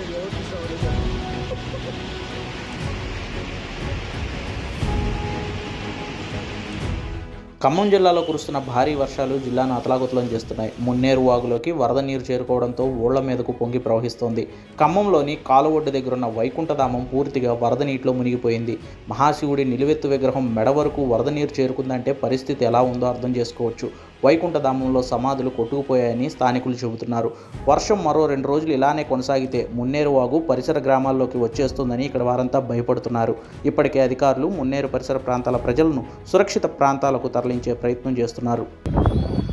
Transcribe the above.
ఎవరు చూసావు ఖమ్మం జిల్లాలో కురుస్తున్న భారీ వర్షాలు జిల్లాను అతలాకుతలం చేస్తున్నాయి మున్నేరు వాగులోకి వరద నీరు చేరుకోవడంతో ఊళ్ల మీదకు పొంగి ప్రవహిస్తోంది ఖమ్మంలోని కాలువొడ్డు దగ్గరున్న వైకుంఠధామం పూర్తిగా వరద నీటిలో మునిగిపోయింది మహాశివుడి నిలువెత్తు విగ్రహం మెడ వరకు వరద నీరు చేరుకుందంటే పరిస్థితి ఎలా ఉందో అర్థం చేసుకోవచ్చు వైకుంఠధామంలో సమాధులు కొట్టుకుపోయాయని స్థానికులు చెబుతున్నారు వర్షం మరో రెండు రోజులు ఇలానే కొనసాగితే మున్నేరు వాగు పరిసర గ్రామాల్లోకి వచ్చేస్తుందని ఇక్కడ వారంతా భయపడుతున్నారు ఇప్పటికే అధికారులు మున్నేరు పరిసర ప్రాంతాల ప్రజలను సురక్షిత ప్రాంతాలకు తరలించే ప్రయత్నం చేస్తున్నారు